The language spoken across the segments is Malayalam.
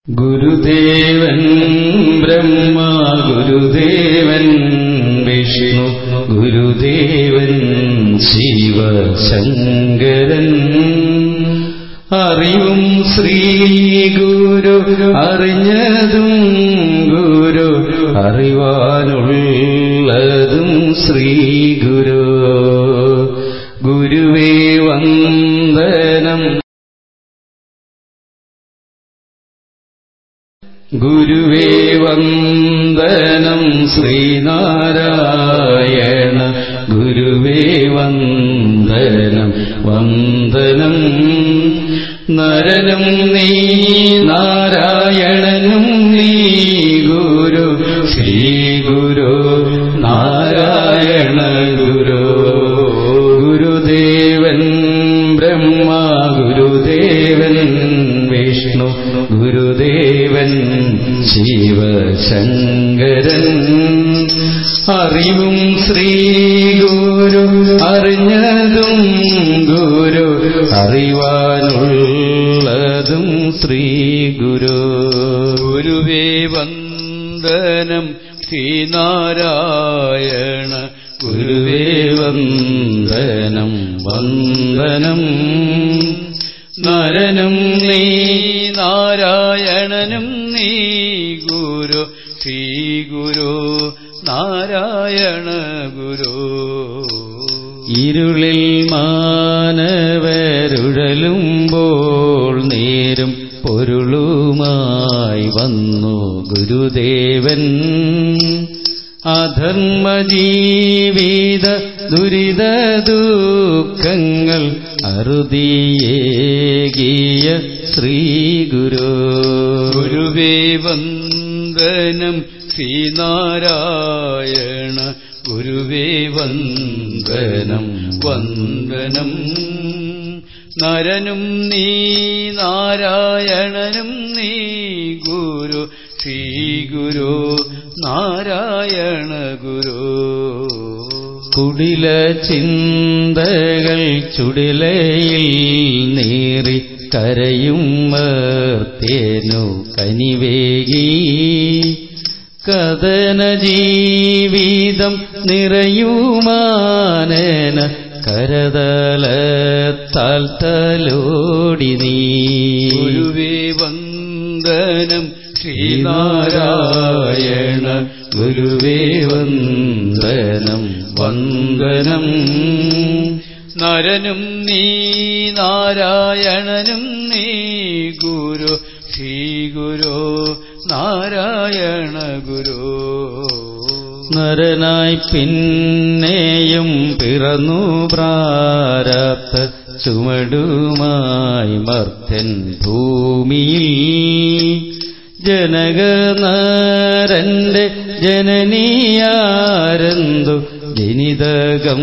ഗുരുദേവൻ ബ്രഹ്മ ഗുരുദേവൻ വിഷ്ണു ഗുരുദേവൻ ശിവശങ്കരൻ അറിവും ശ്രീ ഗുരു അറിഞ്ഞതും ഗുരു അറിവാനുള്ളതും ശ്രീ ഗുരു ഗുരുവേ വന്ദനം ഗുരുവേ വന്ദനം ശ്രീനാരായണ ഗുരുവേ വന്ദനം വന്ദനം നരനും നീ നാരായണനും നീ ഗുരു ശ്രീ ഗുരു നാരായണ ഗുരു ഗുരുദേവൻ ബ്രഹ്മ ഗുരുദേവൻ വിഷ്ണു ഗുരുദേവൻ ശിവശങ്കരൻ അറിവും ശ്രീ ഗുരു അറിഞ്ഞതും ഗുരു അറിവാനുള്ളതും ശ്രീ ഗുരു ഗുരുവേ വന്ദനം ശ്രീനാരായണ ഗുരുവേ വന്ദനം വന്ദനം നരനും നീ നാരായണനും നീ ഗുരു ശ്രീ ഗുരു നാരായണ ഗുരു ഇരുളിൽ മാനവരുഴലുമ്പോൾ നേരും പൊരുളുമായി വന്നു ഗുരുദേവൻ അധർമ്മജീവിത ദുരിത ദുഃഖങ്ങൾ അറുതിയേകിയ ശ്രീ ഗുരു ഗുരുവേ വന്ദനം ശ്രീനാരായണ ഗുരുവേ വന്ദനം വന്ദനം നരനും നീ നാരായണനും നീ ഗുരു ശ്രീ ഗുരു നാരായണ ഗുരു കുടില ചിന്തകൾ ചുടിലയിൽ നീറി കരയും മർത്തേനു കനിവേകി കഥന ജീവിതം നിറയുമാനന കരതലത്താൽ തലോടി നീ ഗുരുവേ വന്ദനം ശ്രീനാരായണ ഗുരുവേ വന്ദനം വന്ദനം നരനും നീ നാരായണനും നീ ഗുരു ശ്രീ ഗുരു നാരായണ ഗുരു നരനായി പിന്നെയും പിറന്നു പ്രാരാപ്ത ചുമടുമായി മർത്യൻ ഭൂമിയിൽ ജനകനരന്റെ ജനനിയാരന്തു ജനിതകം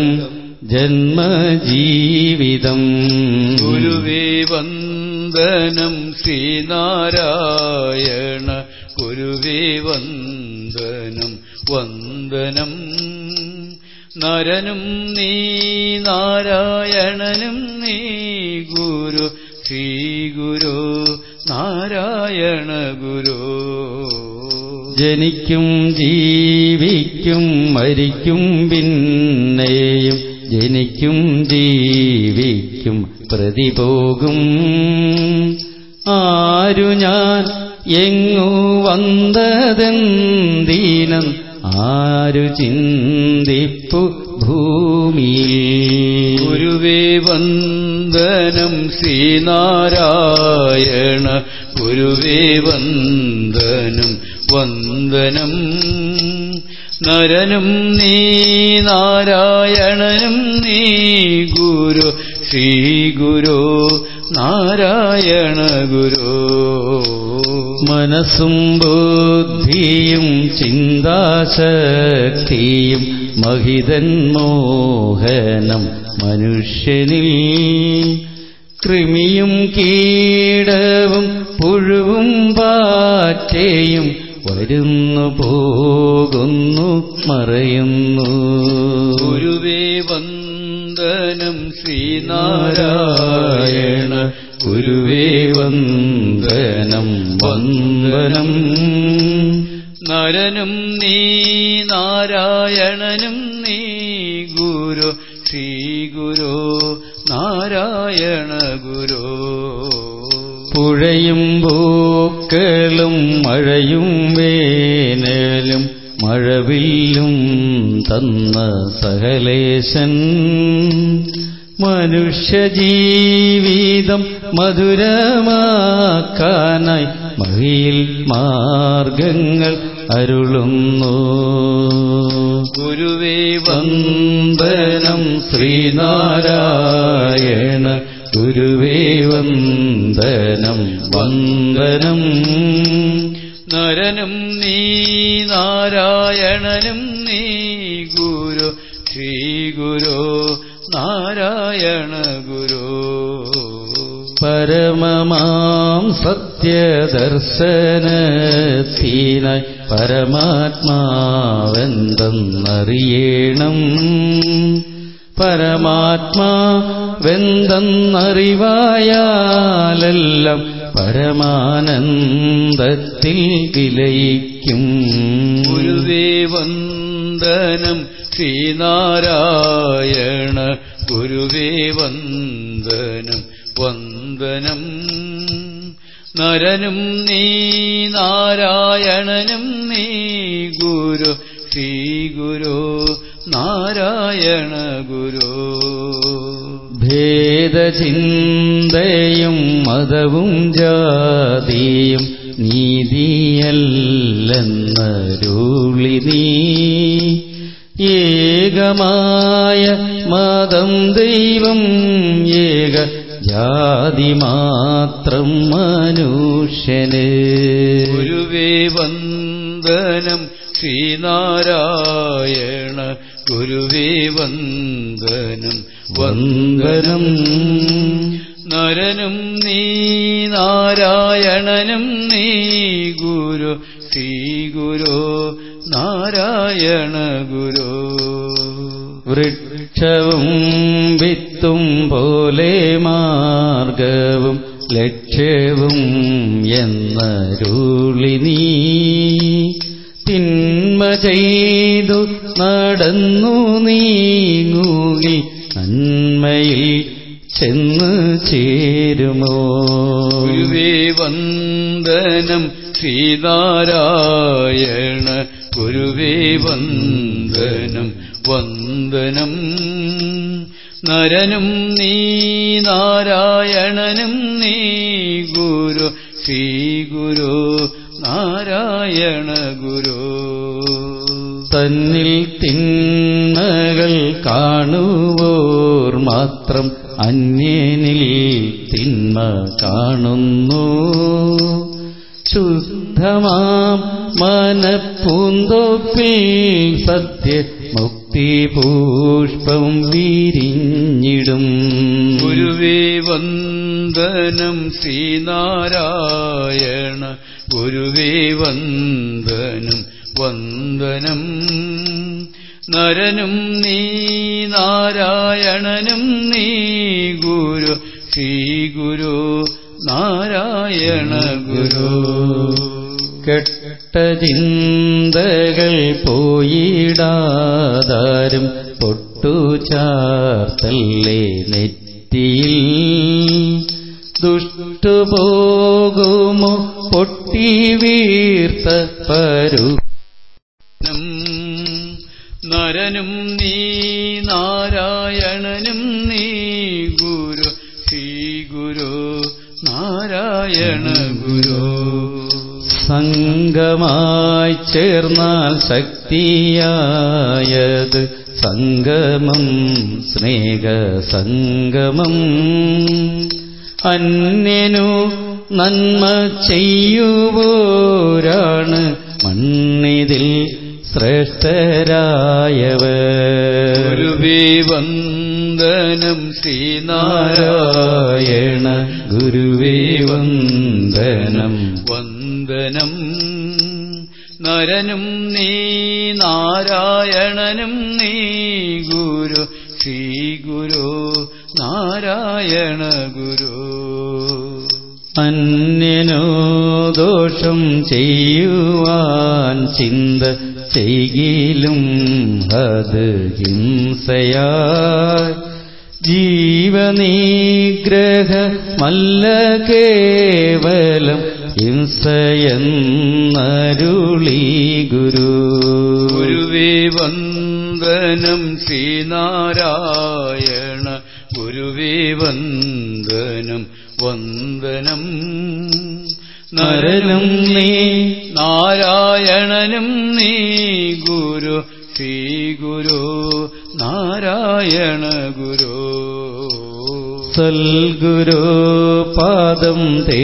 ജന്മജീവിതം ഗുരുവേ വന്ദനം ശ്രീനാരായണ ഗുരുവേ വന്ദനം വന്ദനം നരനും നീ നാരായണനും നീ ഗുരു ശ്രീ ഗുരു നാരായണ ഗുരു ജനിക്കും ജീവിക്കും മരിക്കും പിന്നെയും ജനിക്കും ജീവിക്കും പ്രതിപോകും ആരു ഞാൻ എങ്ങു വന്നതെന്തീനം ആരു ചിന്തിപ്പു ഭൂമിയിൽ ഗുരുവേ വന്ദനം ശ്രീനാരായണ ഗുരുവേ വന്ദനം വന്ദനം നരനും നീ നാരായണനും നീ ഗുരു ശ്രീ ഗുരു നാരായണ ഗുരു മനസ്സും ബുദ്ധിയും ചിന്താശക്തിയും മഹിതൻ മോഹനം മനുഷ്യനിൽ കൃമിയും കീടവും പുഴുവും പാറ്റയും വരുന്നു പോകുന്നു മറയുന്നു ഗുരുവേ വന്ദനം ശ്രീനാരായണ ഗുരുവേ വന്ദനം വന്ദനം നരനും നീ നാരായണനും നീ ഗുരു ശ്രീ ഗുരു നാരായണ ഗുരു പുഴയും പൂക്കളും മഴയും വേനലും മഴവില്ലും തന്ന സകലേശൻ മനുഷ്യജീവിതം മധുരമാക്കാനായി മഹിയിൽ മാർഗങ്ങൾ അരുളുന്നു ഗുരുവേ വന്ദനം ശ്രീനാരായണ ഗുരുവേ വന്ദനം വന്ദനം നരനും നീ നാരായണനും നീ ഗുരു ശ്രീ ഗുരു നാരായണ ഗുരു പരമമാം സത്യദർശനത്തിനായി പരമാത്മാവെന്തെന്നറിയണം പരമാത്മാവെന്തെന്നറിവായാലെല്ലാം പരമാനന്ദത്തിൽ വിലയിക്കും ഗുരുവേ വന്ദനം ശ്രീനാരായണ ഗുരുവേ വന്ദനം വന്ദനം നരനും നീ നാരായണനും നീ ഗുരു ശ്രീ ഗുരു നാരായണ ഗുരു ഭേദചിന്തയും മതവും ജാതിയും നീതിയല്ലെന്നരുളി നീ ഏകമായ മതം ദൈവം ഏക ജാതി മാത്രം മനുഷ്യന് ഗുരുവേ വന്ദനം ശ്രീനാരായണ ഗുരുവേ വന്ദനം വന്ദനം നരനും നീ നാരായണനും നീ ഗുരു ശ്രീ ഗുരു നാരായണ ഗുരു വൃക്ഷവും വിത്തും പോലെ മാർഗവും ലക്ഷ്യവും എന്നരുളി നീ തിന്മ ചെയ്തു നടന്നു നീങ്ങൂകിൽ നന്മയിൽ ചെന്ന് ചേരുമോ ഗുരുവേ വന്ദനം ശ്രീനാരായണ ഗുരുവേ വന്ദനം വന്ദനം നരനും നീ നാരായണനും നീ ഗുരു ശ്രീ ഗുരു നാരായണ ഗുരു തന്നിൽ തിന്മകൾ കാണുവോർ മാത്രം അന്യനിൽ തിന്മ കാണുന്നു ശുദ്ധമാം മനപ്പൂന്തോപ്പിൽ സത്യ മുക്തി പുഷ്പം വിരിഞ്ഞിടും ഗുരുവേ വന്ദനം ശ്രീനാരായണ ഗുരുവേ വന്ദനം വന്ദനം നരനും നീ നാരായണനും നീ ഗുരു ശ്രീ ഗുരു നാരായണ ഗുരു കെട്ട ചിന്തകൾ പോയിടാതാരും പൊട്ടു ചാർത്തല്ലേ നെറ്റിയിൽ ദുഷ്ടു പോകുമോ പൊട്ടി വീർത്ത പരു നം നരനും നീ നാരായണനും നീ ഗുരു ശ്രീ ഗുരു നാരായണ ഗുരു സംഗമായി ചേർന്നാൽ ശക്തിയായത് സംഗമം സ്നേഹസംഗമം അന്യനു നന്മ ചെയ്യുവോരാണ് മണ്ണിതിൽ ശ്രേഷ്ഠരായവർ ഗുരുവേ വന്ദനം ശ്രീനാരായണ നാരായണ ഗുരുവേ വന്ദനം വന്ദനം നരനും നീ നാരായണനും നീ ഗുരു ശ്രീ ഗുരു നാരായണ ഗുരു അന്യനോ ദോഷം ചെയ്യുവാൻ ചിന്ത ചെയ്യിലും അത് ഹിംസയായി ജീവനിഗ്രഹമല്ല കേവലം ഹിംസയെന്നരുളി ഗുരു ഗുരുവേ വന്ദനം ശ്രീനാരായണ ഗുരുവേ വന്ദനം വന്ദനം നരനും നീ നാരായണനും നീ ഗുരു ശ്രീ ഗുരു നാരായണ ഗുരു സൽഗുരു പാദം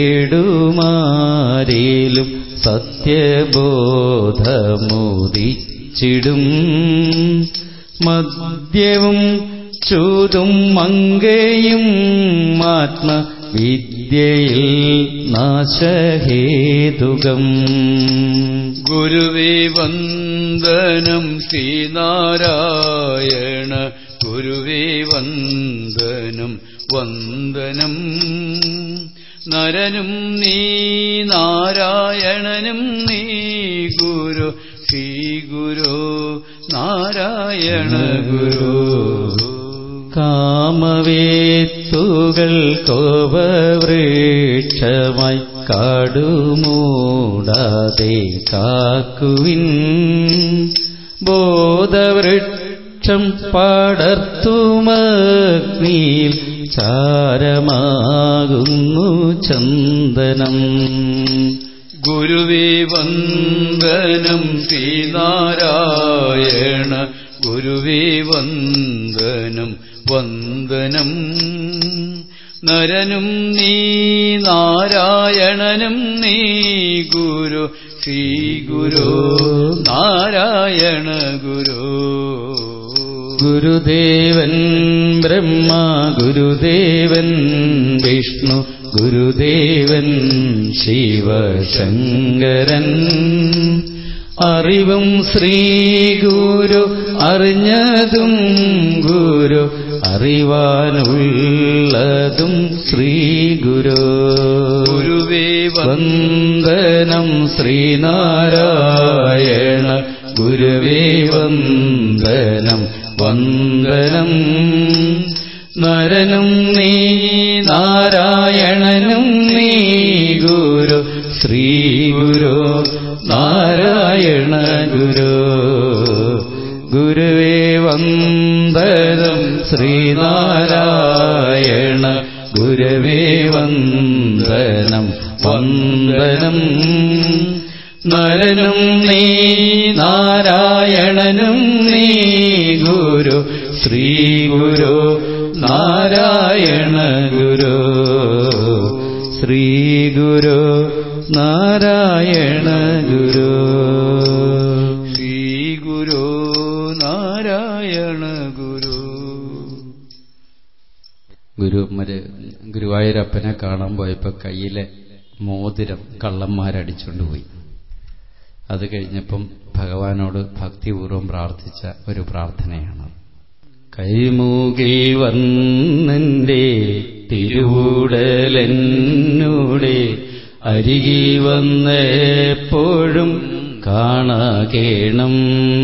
തേടുമാരേലും സത്യബോധമുദിച്ചിടും മദ്യവും ചൂതും മങ്കയും ആത്മവിദ്യയിൽ നാശഹേതുകം ഗുരുവേ വന്ദനം ശ്രീനാരായണ ഗുരുവേ വന്ദനം വന്ദനം നരനും നീ നാരായണനും നീ ഗുരു ശ്രീ ഗുരു നാരായണ ഗുരു കാമവേത്തുകൾ കോപവൃക്ഷമായി കാടുമൂടാതെ കാക്കുവിൻ ബോധവൃക്ഷം പടർത്തുമഗ്നിയിൽ ചാരമാകുന്നു ചന്ദനം ഗുരുവേ വന്ദനം ശ്രീനാരായണ ഗുരുവേ വന്ദനം വന്ദനം നരനും നീ നാരായണനും നീ ഗുരു ശ്രീ ഗുരു നാരായണ ഗുരു ഗുരുദേവൻ ബ്രഹ്മ ഗുരുദേവൻ വിഷ്ണു ഗുരുദേവൻ ശിവശങ്കരൻ അറിവും ശ്രീ ഗുരു അറിഞ്ഞതും ഗുരു അറിവാനുള്ളതും ശ്രീ ഗുരു ഗുരുവേ വന്ദനം ശ്രീനാരായണ ഗുരുവേ വന്ദനം വന്ദനം നരനും നീ നാരായണനും നീ ഗുരു ശ്രീ ഗുരു നാരായണ ഗുരു ഗുരുവേ വന്ദനം ശ്രീനാരായണ ഗുരവേ വന്ദനം വന്ദനം നരനും നീ നാരായണനും നീ ഗുരു ശ്രീ ഗുരു നാരായണ ഗുരു ശ്രീ ഗുരു നാരായണ ഗുരു ശ്രീ ഗുരു നാരായണ ഗുരു ഗുരു മര് ഗുരുവായൂരപ്പനെ കാണാൻ പോയപ്പോ കയ്യിലെ മോതിരം കള്ളന്മാരടിച്ചുകൊണ്ട് പോയി അത് കഴിഞ്ഞപ്പം ഭഗവാനോട് ഭക്തിപൂർവം പ്രാർത്ഥിച്ച ഒരു പ്രാർത്ഥനയാണ് കൈമൂകിൽ വന്നെന്റെ തിരുവൂടലെന്നൂടെ അരികി വന്നെപ്പോഴും കാണാകേണം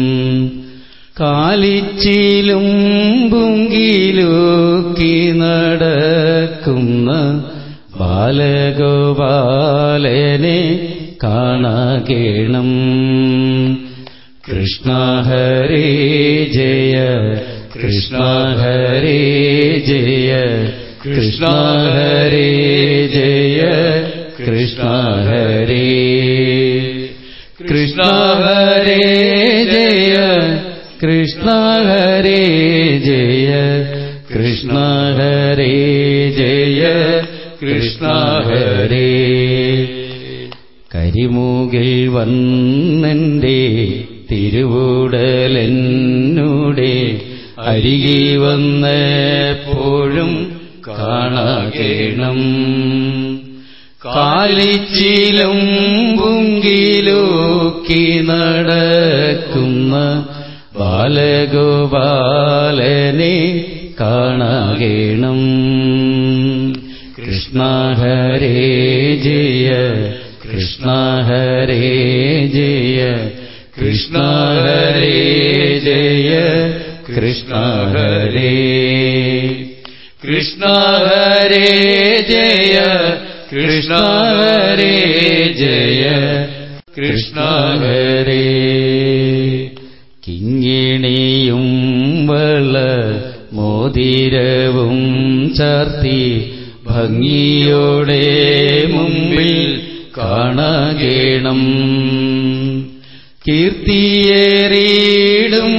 കാലിച്ചിലും പുങ്കിലൂക്കി നടക്കുന്ന ബാലഗോപാലനെ കാണാകേണം കൃഷ്ണ ഹരേ ജയ കൃഷ്ണ ഹരേ ജയ കൃഷ്ണ ഹരേ ജയ കൃഷ്ണ ഹരേ കൃഷ്ണ ഹരേ ജയ കൃഷ്ണ ഹരേ ജയ കൃഷ്ണ ഹരേ ജയ കൃഷ്ണ ഹരേ കരിമൂകിൽ വന്നെന്റെ തിരുവൂടലെന്നൂടെ അരികി വന്നെപ്പോഴും കാണാകേണം കാലിച്ചിലും പുങ്കിലൂക്കി നടക്കുന്ന ബാലഗോപാലനെ കാണാകേണം കൃഷ്ണ ഹരേ കൃഷ്ണ ഹരേ ജയ കൃഷ്ണ ഹരേ ജയ കൃഷ്ണ ഹരേ കൃഷ്ണ ഹരേ ജയ കൃഷ്ണ ഹരേ ജയ കൃഷ്ണ ഹരേ കിങ്ങിണിയും വള മോതിരവും ചാർത്തി ഭംഗിയോടെ മുമ്പിൽ കാണകേണം കീർത്തിയേറിയിടും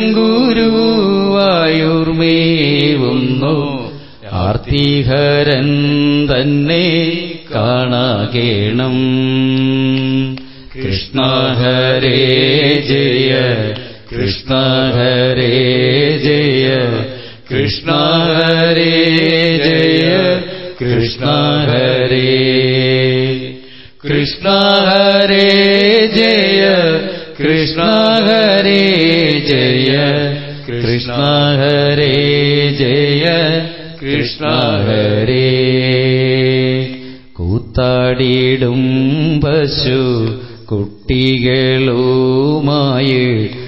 ഗുരുവായൂർമേവുന്നു ആർത്തിഹരൻ തന്നെ കാണകേണം കൃഷ്ണ ഹരേ ജയ കൃഷ്ണ ഹരേ ജയ കൃഷ്ണ ഹരേ ജയ കൃഷ്ണ ഹരേ കൃഷ്ണ ഹരേ ജയ കൃഷ്ണ ഹരേ ജയ കൃഷ്ണ ഹരേ ജയ കൃഷ്ണ ഹരേ കൂത്താടിയിടും പശു കുട്ടികളുമായി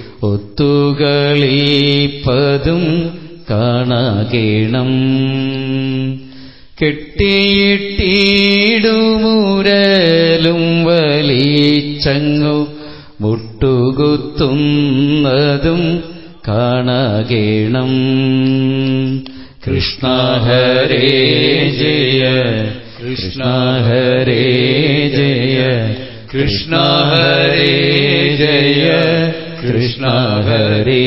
ഒത്തുകളിപ്പതും കാണകേണം കെട്ടിയിട്ടിടുമുരലും വലിച്ചങ്ങു മുട്ടുകുത്തുന്നതും കാണകേണം കൃഷ്ണ ഹരേ ജയ കൃഷ്ണ ഹരേ ജയ കൃഷ്ണ ഹരേ ജയ കൃഷ്ണ ഹരേ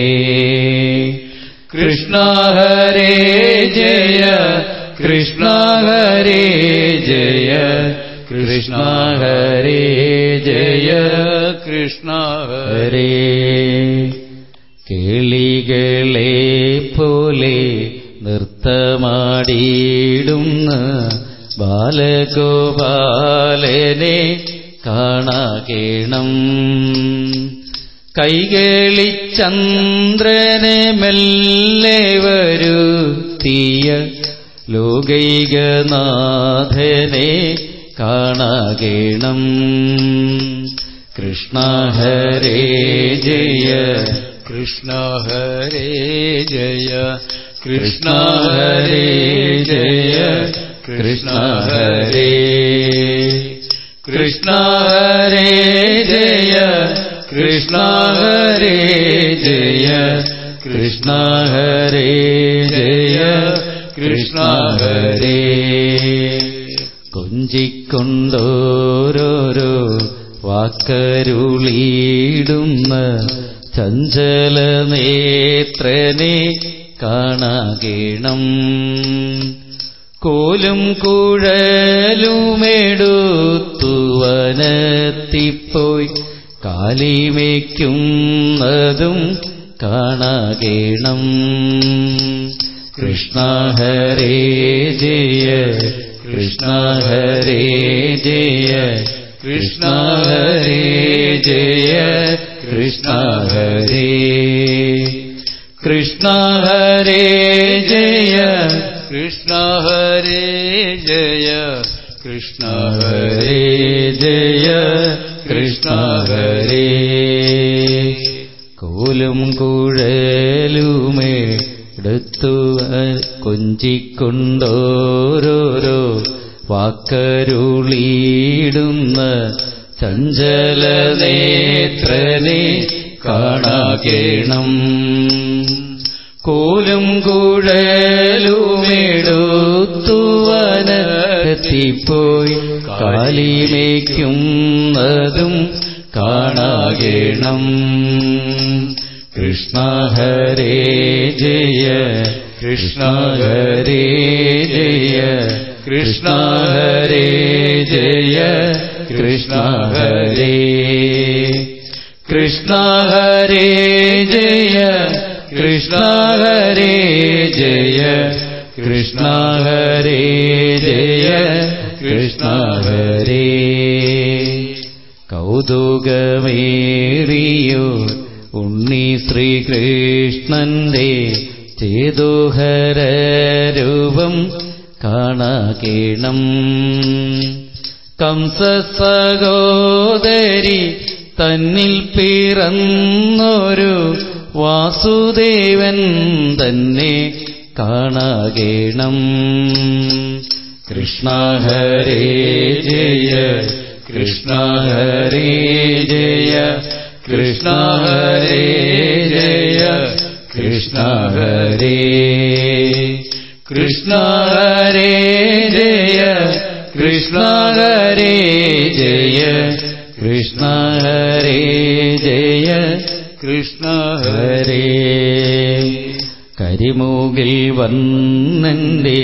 കൃഷ്ണ ഹരേ ജയ കൃഷ്ണ ഹരേ ജയ കൃഷ്ണ ഹരേ ജയ കൃഷ്ണ ഹരേ കേളികളെ പോലെ നൃത്തമാടിയിടുന്ന ബാലഗോപാലനെ കാണാകേണം കൈകളിച്ചന്ദ്രനെ മെല്ലെ വരുത്തിയ ലോകൈകനാഥനെ കാണാകേണം കൃഷ്ണ ഹരേ ജയ കൃഷ്ണ ഹരേ ജയ കൃഷ്ണ ഹരേ ജയ കൃഷ്ണ ഹരേ കൃഷ്ണ ഹരേ ജയ കൃഷ്ണ ഹരേ ജയ കൃഷ്ണ ഹരേ ജയ കൃഷ്ണ ഹരേ കൊഞ്ചിക്കൊണ്ടോരോരോ വാക്കരുളിയിടുന്ന ചഞ്ചല നേത്രനെ കാണാകേണം കോലും കുഴലുമെടുത്തു വനത്തിപ്പോയി കാലിമയ്ക്കുന്നതും കാണാകേണം കൃഷ്ണ ഹരേ ജയ കൃഷ്ണ ഹരേ ജയ കൃഷ്ണ ഹരേ ജയ കൃഷ്ണ ഹരേ കൃഷ്ണ ഹരേ ജയ കൃഷ്ണ ഹരേ ജയ കൃഷ്ണ ഹരേ ജയ കൃഷ്ണ ഹരേ കോലും കുഴലുമേ എടുത്തു കൊഞ്ചിക്കൊണ്ടോരോരോ വാക്കരുളിയിടുന്ന ചഞ്ചല നേത്രനെ കാണാകേണം കോലും കുഴലുമെടുത്തു വനത്തിപ്പോയി കാലിമേക്കുന്നതും കാണാകേണം കൃഷ്ണ ഹരേ ജയ കൃഷ്ണ ഹരേ ജയ കൃഷ്ണ ഹരേ ജയ കൃഷ്ണ ഹരേ കൃഷ്ണ ഹരേ ജയ കൃഷ്ണ ഹരേ ജയ കൃഷ്ണ ഹരേ ജയ കൃഷ്ണ ഹരേ കൗതുകമേറിയോ ഉണ്ണി ശ്രീകൃഷ്ണന്റെ ചേതോഹരൂപം കാണാകേണം കംസ സഹോദരി തന്നിൽ പിറന്നൊരു വാസുദേവൻ തന്നെ കാണാകേണം കൃഷ്ണ ഹരേ ജയ കൃഷ്ണ ഹരേ ജയ കൃഷ്ണ ഹരേ ജയ കൃഷ്ണ ഹരേ കൃഷ്ണ ഹരേ ജയ കൃഷ്ണ ഹരേ ജയ കൃഷ്ണ ഹരേ ജയ കൃഷ്ണ ഹരേ കരിമൂകിൽ വന്നെന്റെ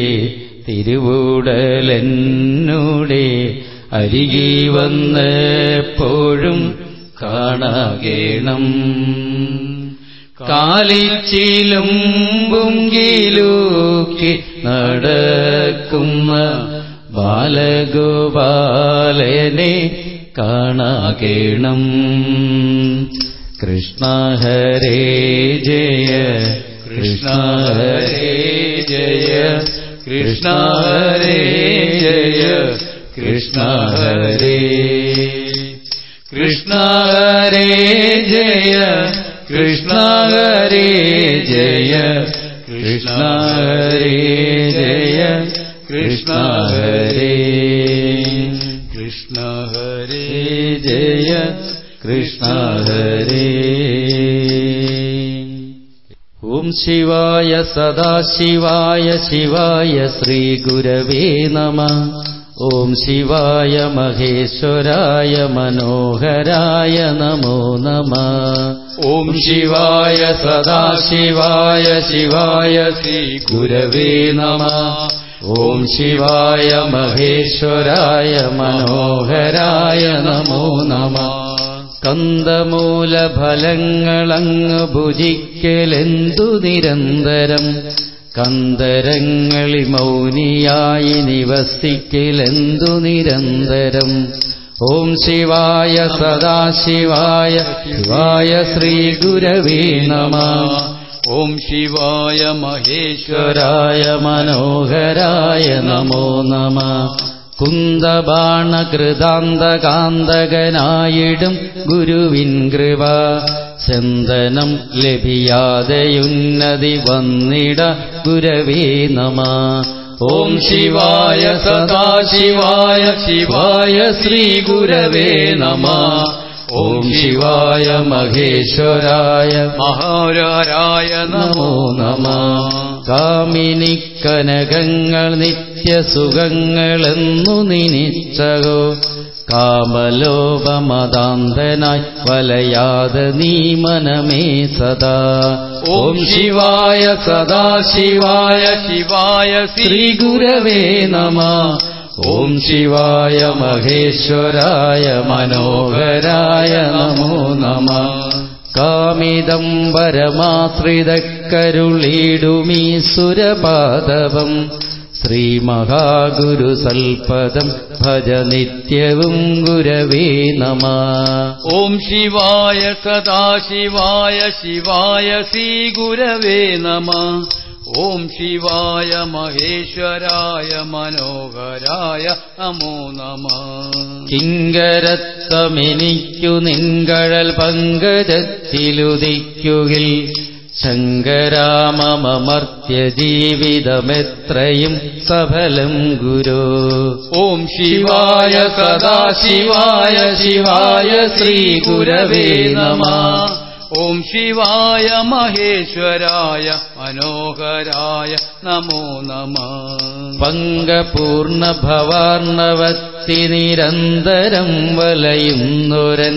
തിരുവൂടലെന്നൂടെ അരികി വന്നെപ്പോഴും കാണാകേണം കാലിച്ചിലും പുങ്കിലൂക്കി നടക്കുന്ന ബാലഗോപാലനെ കാണാകേണം കൃഷ്ണ ഹരേ ജയ കൃഷ്ണ ഹരേ ജയ കൃഷ്ണ ഹരേ ജയ കൃഷ്ണ ഹരേ കൃഷ്ണ ഹരേ ജയ കൃഷ്ണ ഹരേ ജയ കൃഷ്ണ ഹരേ ജയ കൃഷ്ണ ഹരേ കൃഷ്ണ ഹരേ ജയ കൃഷ്ണ ഹരേ ഓം ശിവായ സദാശിവായ ശിവായ ശ്രീഗുരവേ നമ ഓം ശിവായ മഹേശ്വരായ മനോഹരായ നമോ നമ ഓം ശിവായ സദാശിവായ ശിവായ ശ്രീ ഗുരവേ നമ ഓം ശിവായ മഹേശ്വരായ മനോഹരായ നമോ നമ കന്ദമൂലഫലങ്ങളങ്ങ് ഭുജിക്കലെന്തു നിരന്തരം കന്തരങ്ങളി മൗനിയായി നിവസിക്കലെന്തു നിരന്തരം ഓം ശിവായ സദാശിവായ ശിവായ ശ്രീഗുരവേ നമ ഓം ശിവായ മഹേശ്വരായ ഈശ്വരായ മനോഹരായ നമോ നമ കുന്ദബാണകൃതാന്തകാന്തകനായിടും ഗുരുവിൻ കൃപ ചന്ദനം ലഭിയാതെയുന്നതി വന്നിട ഗുരവേ നമ ഓം ശിവായ സദാശിവായ ശിവായ ശ്രീ ഗുരവേ നമ ഓം ശിവായ മഹേശ്വരായ മഹാരായ നമോ നമ കാമിനി കനകങ്ങൾ നിത്യസുഖങ്ങളെന്നു നിനിച്ചകോ കാമലോപമതാന്തനായി വലയാതെ നീ മനമേ സദാ ഓം ശിവായ സദാശിവായ ശിവായ ശ്രീ ഗുരവേ നമ ഓം ശിവായ മഹേശ്വരായ മനോഹരായ നമോ നമ കാമിതം പരമാശ്രിതക്കരുളിടുമീ സുരപാദവം ശ്രീമഹാഗുരു സൽപദം ഭജ നിത്യവും ഗുരവേ നമ ഓം ശിവായ സദാശിവായ ശിവായ ശ്രീ ഗുരവേ നമ ഓം ശിവായ മഹേശ്വരായ മനോഹരായ നമോ നമ കിങ്കരത്വമെനിക്കു നിൻകഴൽ പങ്കജത്തിലുദിക്കുകിൽ ശങ്കരാമമർത്യ ജീവിതമെത്രയും സഫലം ഗുരു ഓം ശിവായ സദാശിവായ ശിവായ ശ്രീ ഗുരവേ നമ ഓം ശിവായ മഹേശ്വരായ മനോഹരായ നമോ നമ പങ്കപൂർണ ഭവാർണവത്തി നിരന്തരം വലയുന്നൊരൻ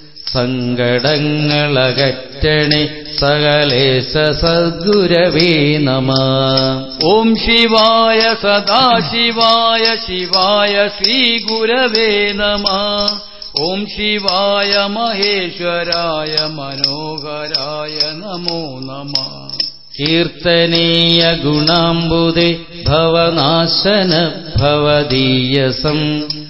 സങ്കടങ്ങളകറ്റണേ സകലേശ സദ്ഗുരവേ നമ ഓം ശിവായ സദാശിവായ ശിവായ ശ്രീ ഗുരവേ നമ ഓം ശിവായ മഹേശ്വരായ മനോഹരായ നമോ നമ കീർത്തനീയ ഗുണാംബുദേ ഭവനാശന ഭവദീയസം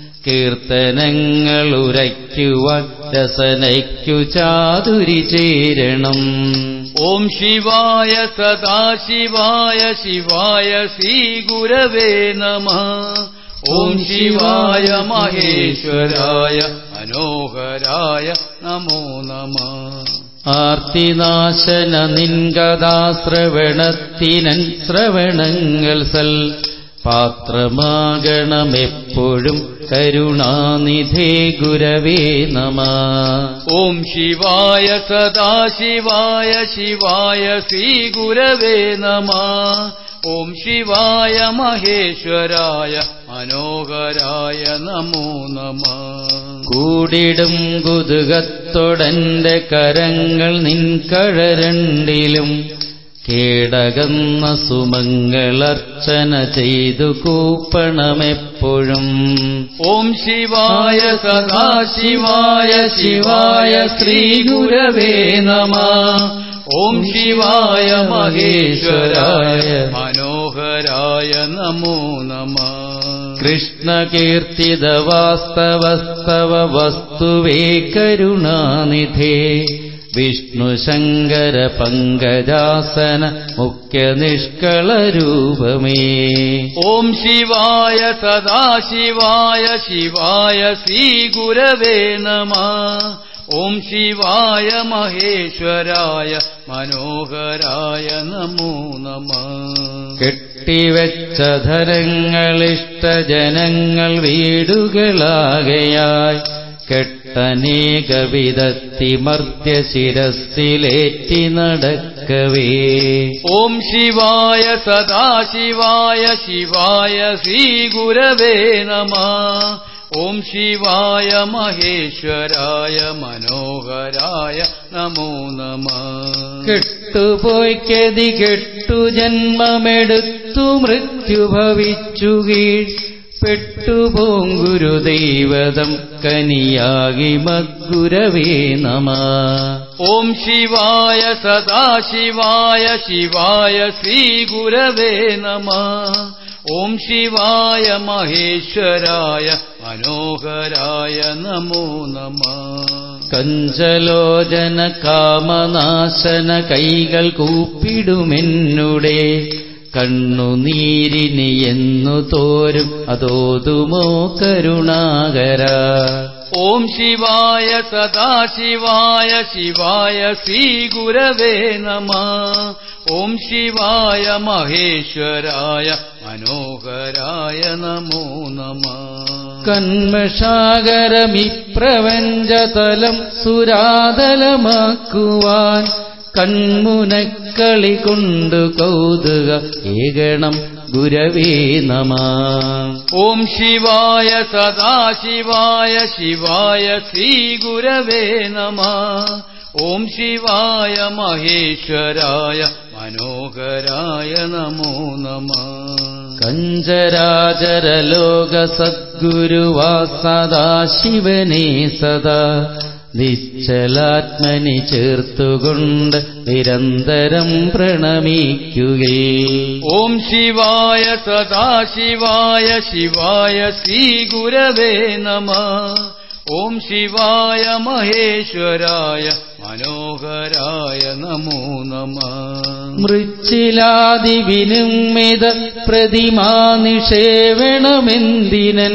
കീർത്തനങ്ങളുരയ്ക്കുവാൻ രസനയ്ക്കു ചാതുരി ചേരണം ഓം ശിവായ സദാശിവായ ശിവായ ശ്രീ ഗുരവേ നമ ഓം ശിവായ മഹേശ്വരായ മനോഹരായ നമോ നമ ആർത്തിനാശന നിൻകഥാശ്രവണത്തിനൻ ശ്രവണങ്ങൾ സൽ പാത്രമാകണമെപ്പോഴും കരുണാനിധേ ഗുരവേ നമ ഓം ശിവായ സദാശിവായ ശിവായ ശ്രീഗുരവേ നമ ഓം ശിവായ മഹേശ്വരായ മനോഹരായ നമോ നമ കൂടിടും കുതുകത്തൊടന്റെ കരങ്ങൾ നിൻ കഴരണ്ടിലും കേടകന്ന സുമങ്ങളർച്ചന ചെയ്തു കൂപ്പണമെപ്പോഴും ഓം ശിവായ സദാശിവായ ശിവായ ശ്രീഗുരവേ നമ ഓം ശിവായ മഹേശ്വരായ മനോഹരായ നമോ നമ കൃഷ്ണകീർത്തിത വാസ്തവസ്തവ വസ്തുവേ കരുണാനിധേ വിഷ്ണു ശങ്കര പങ്കജാസന മുഖ്യ നിഷ്കളരൂപമേ ഓം ശിവായ സദാശിവായ ശിവായ ശ്രീഗുരവേ നമ ഓം ശിവായ മഹേശ്വരായ മനോഹരായ നമോ നമ കെട്ടിവെച്ച ധരങ്ങളിഷ്ടജനങ്ങൾ വീടുകളാകയായി കെട്ടനേക വിധത്തിമർത്യ ശിരസിലേറ്റി നടക്കവേ ഓം ശിവായ സദാശിവായ ശിവായ ശ്രീഗുരവേ നമ ഓം ശിവായ മഹേശ്വരായ മനോഹരായ നമോ നമ കെട്ടുപോയി കെതി കെട്ടു ജന്മമെടുത്തു മൃത്യു ഭവിച്ചു കീഴ് പെട്ടുപോങ്കുരുദൈവതം കനിയാകി മദ്ഗുരവേ നമ ഓം ശിവായ സദാശിവായ ശിവായ ശ്രീഗുരവേ നമ ഓം ശിവായ മഹേശ്വരായ മനോഹരായ നമോ നമ കഞ്ചലോചന കാമനാശന കൈകൾ കൂപ്പിടുമെന്നുടെ കണ്ണുനീരിനി എന്നു തോരും അതോതുമോ കരുണാകര ഓം ശിവായ സദാശിവായ ശിവായ ശ്രീഗുരവേ നമ ഓം ശിവായ മഹേശ്വരായ മനോഹരായ നമോ നമ കന്മഷാകരമിപ്രപഞ്ചതലം സുരാതലമാക്കുവാൻ കൺമുനക്കളി കൊണ്ടു കൗതുക ഏകണം ഗുരവേ നമ ഓം ശിവായ സദാശിവായ ശിവായ ശ്രീഗുരവേ നമ ഓം ശിവായ മഹേശ്വരായ മനോഹരായ നമോ നമ കഞ്ചരാചരലോക സദ്ഗുരുവാ സദാശിവനെ സദാ നിശ്ചലാത്മനി ചേർത്തുകൊണ്ട് നിരന്തരം പ്രണമിക്കുകേ ഓം ശിവായ സദാശിവായ ശിവായ ശ്രീഗുരവേ നമ ഓം ശിവായ മഹേശ്വരായ മനോഹരായ നമോ നമ മൃച്ചിലാദിവിനുമിത പ്രതിമാ നിഷേവണമെന്തിനൻ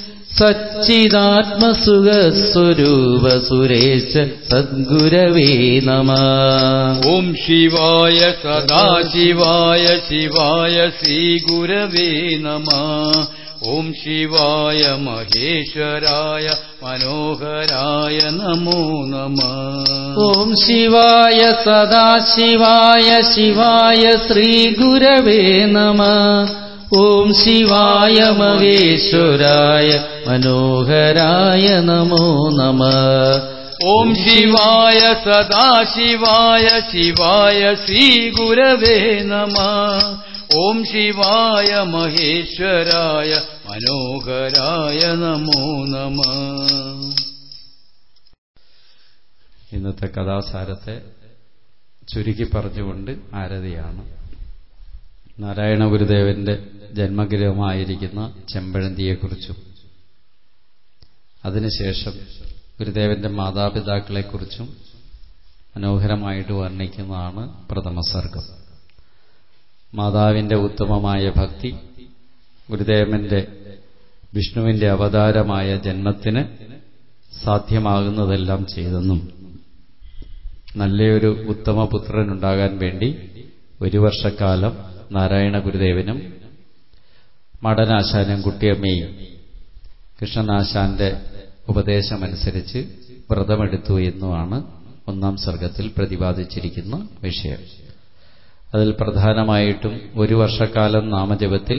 സച്ചിദാത്മസുഖസ്വരൂപ സുരേശ സദ്ഗുരവേ നമ ഓം ശിവായ സദാശിവായ ശിവായ ശ്രീഗുരവേ നമ ഓം ശിവായ മഹേശ്വരായ മനോഹരായ നമോ നമ ഓം ശിവായ സദാശിവായ ശിവായ ശ്രീഗുരവേ നമ ഓം ശിവായ മഹേശ്വരായ മനോഹരായ നമോ നമ ഓം ശിവായ സദാശിവായ ശിവായ ശ്രീഗുരവേ നമ ഓം ശിവായ മഹേശ്വരായ മനോഹരായ നമോ നമ ഇന്നത്തെ കഥാസാരത്തെ ചുരുക്കി പറഞ്ഞുകൊണ്ട് ആരതിയാണ് നാരായണ ഗുരുദേവന്റെ ജന്മഗൃഹമായിരിക്കുന്ന ചെമ്പഴന്തിയെക്കുറിച്ചും അതിനുശേഷം ഗുരുദേവന്റെ മാതാപിതാക്കളെക്കുറിച്ചും മനോഹരമായിട്ട് വർണ്ണിക്കുന്നതാണ് പ്രഥമ സർഗം മാതാവിന്റെ ഉത്തമമായ ഭക്തി ഗുരുദേവന്റെ വിഷ്ണുവിന്റെ അവതാരമായ ജന്മത്തിന് സാധ്യമാകുന്നതെല്ലാം ചെയ്തെന്നും നല്ലൊരു ഉത്തമ പുത്രനുണ്ടാകാൻ വേണ്ടി ഒരു വർഷക്കാലം നാരായണ ഗുരുദേവനും മടനാശാനും കുട്ടിയമ്മയും കൃഷ്ണനാശാന്റെ ഉപദേശമനുസരിച്ച് വ്രതമെടുത്തു എന്നുമാണ് ഒന്നാം സർഗത്തിൽ പ്രതിപാദിച്ചിരിക്കുന്ന വിഷയം അതിൽ പ്രധാനമായിട്ടും ഒരു വർഷക്കാലം നാമജപത്തിൽ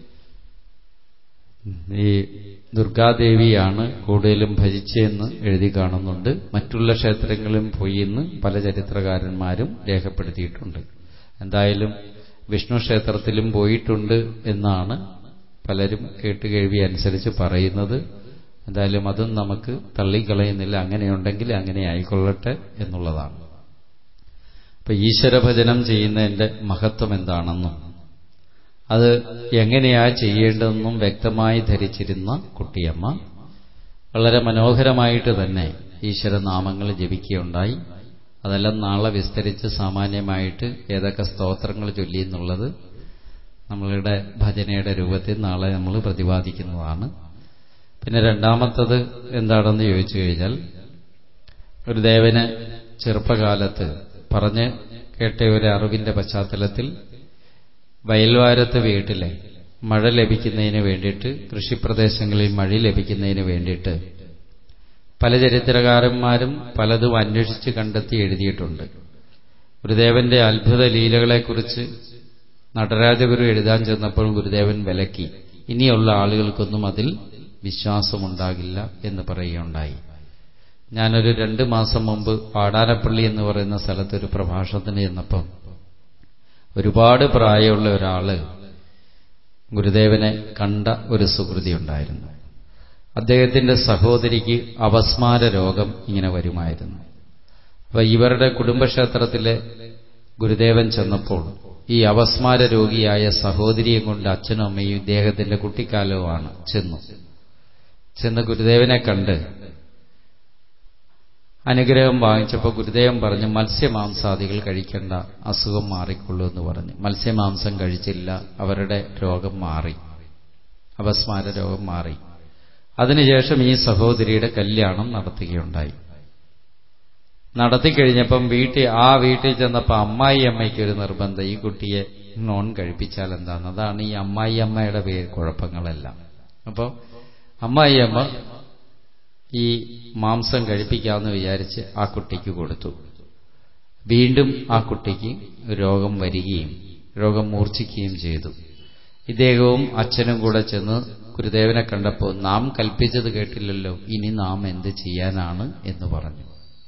ഈ ദുർഗാദേവിയാണ് കൂടുതലും ഭജിച്ചതെന്ന് എഴുതി കാണുന്നുണ്ട് മറ്റുള്ള ക്ഷേത്രങ്ങളിലും പോയി എന്ന് പല ചരിത്രകാരന്മാരും രേഖപ്പെടുത്തിയിട്ടുണ്ട് എന്തായാലും വിഷ്ണു ക്ഷേത്രത്തിലും പോയിട്ടുണ്ട് എന്നാണ് പലരും കേട്ടുകേഴ്വി അനുസരിച്ച് പറയുന്നത് എന്തായാലും അതും നമുക്ക് തള്ളിക്കളയുന്നില്ല അങ്ങനെയുണ്ടെങ്കിൽ അങ്ങനെ ആയിക്കൊള്ളട്ടെ എന്നുള്ളതാണ് അപ്പൊ ഈശ്വരഭജനം ചെയ്യുന്നതിന്റെ മഹത്വം എന്താണെന്നും അത് എങ്ങനെയാ ചെയ്യേണ്ടതെന്നും വ്യക്തമായി ധരിച്ചിരുന്ന കുട്ടിയമ്മ വളരെ മനോഹരമായിട്ട് തന്നെ ഈശ്വരനാമങ്ങൾ ജപിക്കുകയുണ്ടായി അതെല്ലാം നാളെ വിസ്തരിച്ച് സാമാന്യമായിട്ട് ഏതൊക്കെ സ്തോത്രങ്ങൾ ചൊല്ലി എന്നുള്ളത് നമ്മളുടെ ഭജനയുടെ രൂപത്തിൽ നാളെ നമ്മൾ പ്രതിപാദിക്കുന്നതാണ് പിന്നെ രണ്ടാമത്തത് എന്താണെന്ന് ചോദിച്ചു കഴിഞ്ഞാൽ ഒരു ദേവന് ചെറുപ്പകാലത്ത് പറഞ്ഞ് കേട്ട ഒരു അറിവിന്റെ പശ്ചാത്തലത്തിൽ വയൽവാരത്തെ വീട്ടിലെ മഴ ലഭിക്കുന്നതിന് വേണ്ടിയിട്ട് കൃഷിപ്രദേശങ്ങളിൽ മഴ ലഭിക്കുന്നതിന് വേണ്ടിയിട്ട് പല ചരിത്രകാരന്മാരും പലതും അന്വേഷിച്ച് കണ്ടെത്തി എഴുതിയിട്ടുണ്ട് ഗുരുദേവന്റെ അത്ഭുത ലീലകളെക്കുറിച്ച് നടരാജഗുരു എഴുതാൻ ചെന്നപ്പോൾ ഗുരുദേവൻ വിലക്കി ഇനിയുള്ള ആളുകൾക്കൊന്നും അതിൽ വിശ്വാസമുണ്ടാകില്ല എന്ന് പറയുകയുണ്ടായി ഞാനൊരു രണ്ട് മാസം മുമ്പ് പാടാനപ്പള്ളി എന്ന് പറയുന്ന സ്ഥലത്തൊരു പ്രഭാഷണത്തിന് ചെന്നപ്പം ഒരുപാട് പ്രായമുള്ള ഒരാള് ഗുരുദേവനെ കണ്ട ഒരു സുഹൃതി ഉണ്ടായിരുന്നു അദ്ദേഹത്തിന്റെ സഹോദരിക്ക് അപസ്മാര രോഗം ഇങ്ങനെ വരുമായിരുന്നു അപ്പൊ ഇവരുടെ കുടുംബക്ഷേത്രത്തിലെ ഗുരുദേവൻ ചെന്നപ്പോൾ ഈ അപസ്മാര രോഗിയായ സഹോദരിയെ കൊണ്ട് അച്ഛനും അമ്മയും ഇദ്ദേഹത്തിന്റെ കുട്ടിക്കാലവുമാണ് ചെന്നു ചെന്ന് ഗുരുദേവനെ കണ്ട് അനുഗ്രഹം വാങ്ങിച്ചപ്പോൾ ഗുരുദേവൻ പറഞ്ഞു മത്സ്യമാംസാദികൾ കഴിക്കേണ്ട അസുഖം മാറിക്കൊള്ളൂ എന്ന് പറഞ്ഞു മത്സ്യമാംസം കഴിച്ചില്ല അവരുടെ രോഗം മാറി അപസ്മാര രോഗം മാറി അതിനുശേഷം ഈ സഹോദരിയുടെ കല്യാണം നടത്തുകയുണ്ടായി നടത്തിക്കഴിഞ്ഞപ്പം വീട്ടിൽ ആ വീട്ടിൽ ചെന്നപ്പോൾ അമ്മായി അമ്മയ്ക്ക് ഒരു നിർബന്ധം ഈ കുട്ടിയെ നോൺ കഴിപ്പിച്ചാൽ എന്താണ് അതാണ് ഈ അമ്മായി അമ്മയുടെ പേര് കുഴപ്പങ്ങളെല്ലാം അപ്പോൾ അമ്മായി അമ്മ ഈ മാംസം കഴിപ്പിക്കാമെന്ന് വിചാരിച്ച് ആ കുട്ടിക്ക് കൊടുത്തു വീണ്ടും ആ കുട്ടിക്ക് രോഗം വരികയും രോഗം മൂർച്ഛിക്കുകയും ചെയ്തു ഇദ്ദേഹവും അച്ഛനും കൂടെ ചെന്ന് ഗുരുദേവനെ കണ്ടപ്പോൾ നാം കൽപ്പിച്ചത് കേട്ടില്ലല്ലോ ഇനി നാം എന്ത് ചെയ്യാനാണ് എന്ന് പറഞ്ഞു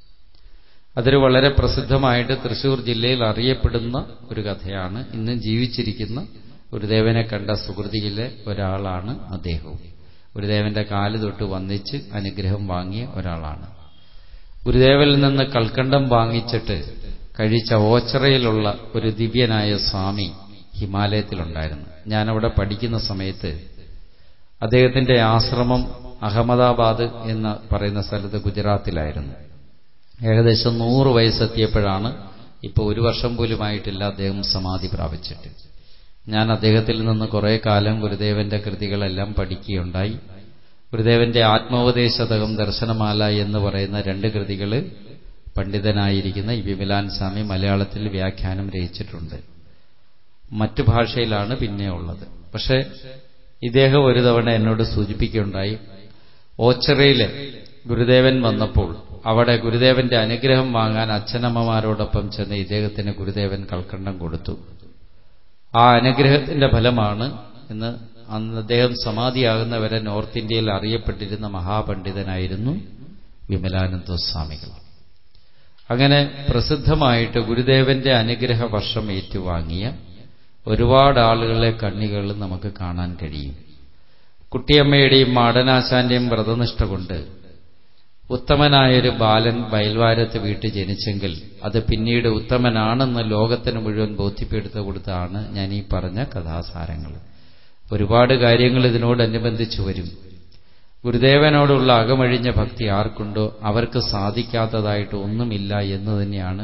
അതൊരു വളരെ പ്രസിദ്ധമായിട്ട് തൃശൂർ ജില്ലയിൽ അറിയപ്പെടുന്ന ഒരു കഥയാണ് ഇന്ന് ജീവിച്ചിരിക്കുന്ന ഗുരുദേവനെ കണ്ട സുഹൃതിയിലെ ഒരാളാണ് അദ്ദേഹവും ഗുരുദേവന്റെ കാല് തൊട്ട് വന്നിച്ച് അനുഗ്രഹം വാങ്ങിയ ഒരാളാണ് ഗുരുദേവനിൽ നിന്ന് കൽക്കണ്ടം വാങ്ങിച്ചിട്ട് കഴിച്ച ഓച്ചറയിലുള്ള ഒരു ദിവ്യനായ സ്വാമി ഹിമാലയത്തിലുണ്ടായിരുന്നു ഞാനവിടെ പഠിക്കുന്ന സമയത്ത് അദ്ദേഹത്തിന്റെ ആശ്രമം അഹമ്മദാബാദ് എന്ന് പറയുന്ന സ്ഥലത്ത് ഗുജറാത്തിലായിരുന്നു ഏകദേശം നൂറ് വയസ്സെത്തിയപ്പോഴാണ് ഇപ്പോൾ ഒരു വർഷം പോലുമായിട്ടില്ല അദ്ദേഹം സമാധി പ്രാപിച്ചിട്ട് ഞാൻ അദ്ദേഹത്തിൽ നിന്ന് കുറെ കാലം ഗുരുദേവന്റെ കൃതികളെല്ലാം പഠിക്കുകയുണ്ടായി ഗുരുദേവന്റെ ആത്മോപദേശതകം ദർശനമാല എന്ന് പറയുന്ന രണ്ട് കൃതികൾ പണ്ഡിതനായിരിക്കുന്ന ഈ വിമലാൻ സ്വാമി മലയാളത്തിൽ വ്യാഖ്യാനം രചിച്ചിട്ടുണ്ട് മറ്റു ഭാഷയിലാണ് പിന്നെ ഉള്ളത് പക്ഷേ ഇദ്ദേഹം ഒരു തവണ എന്നോട് സൂചിപ്പിക്കുകയുണ്ടായി ഓച്ചറയിലെ ഗുരുദേവൻ വന്നപ്പോൾ അവിടെ ഗുരുദേവന്റെ അനുഗ്രഹം വാങ്ങാൻ അച്ഛനമ്മമാരോടൊപ്പം ചെന്ന് ഇദ്ദേഹത്തിന് ഗുരുദേവൻ കൽക്കണ്ടം കൊടുത്തു ആ അനുഗ്രഹത്തിന്റെ ഫലമാണ് ഇന്ന് അന്ന് അദ്ദേഹം സമാധിയാകുന്നവരെ നോർത്ത് ഇന്ത്യയിൽ അറിയപ്പെട്ടിരുന്ന മഹാപണ്ഡിതനായിരുന്നു വിമലാനന്ദ സ്വാമികൾ അങ്ങനെ പ്രസിദ്ധമായിട്ട് ഗുരുദേവന്റെ അനുഗ്രഹ വർഷം ഏറ്റുവാങ്ങിയ ഒരുപാട് ആളുകളെ കണ്ണികൾ നമുക്ക് കാണാൻ കഴിയും കുട്ടിയമ്മയുടെയും മാടനാശാന്റെയും വ്രതനിഷ്ഠ കൊണ്ട് ഉത്തമനായൊരു ബാലൻ വയൽവാരത്ത് വീട്ടിൽ ജനിച്ചെങ്കിൽ അത് പിന്നീട് ഉത്തമനാണെന്ന് ലോകത്തിന് മുഴുവൻ ബോധ്യപ്പെടുത്തി കൊടുത്താണ് ഞാൻ ഈ പറഞ്ഞ കഥാസാരങ്ങൾ ഒരുപാട് കാര്യങ്ങൾ ഇതിനോടനുബന്ധിച്ചു വരും ഗുരുദേവനോടുള്ള അകമഴിഞ്ഞ ഭക്തി ആർക്കുണ്ടോ അവർക്ക് സാധിക്കാത്തതായിട്ട് ഒന്നുമില്ല എന്ന് തന്നെയാണ്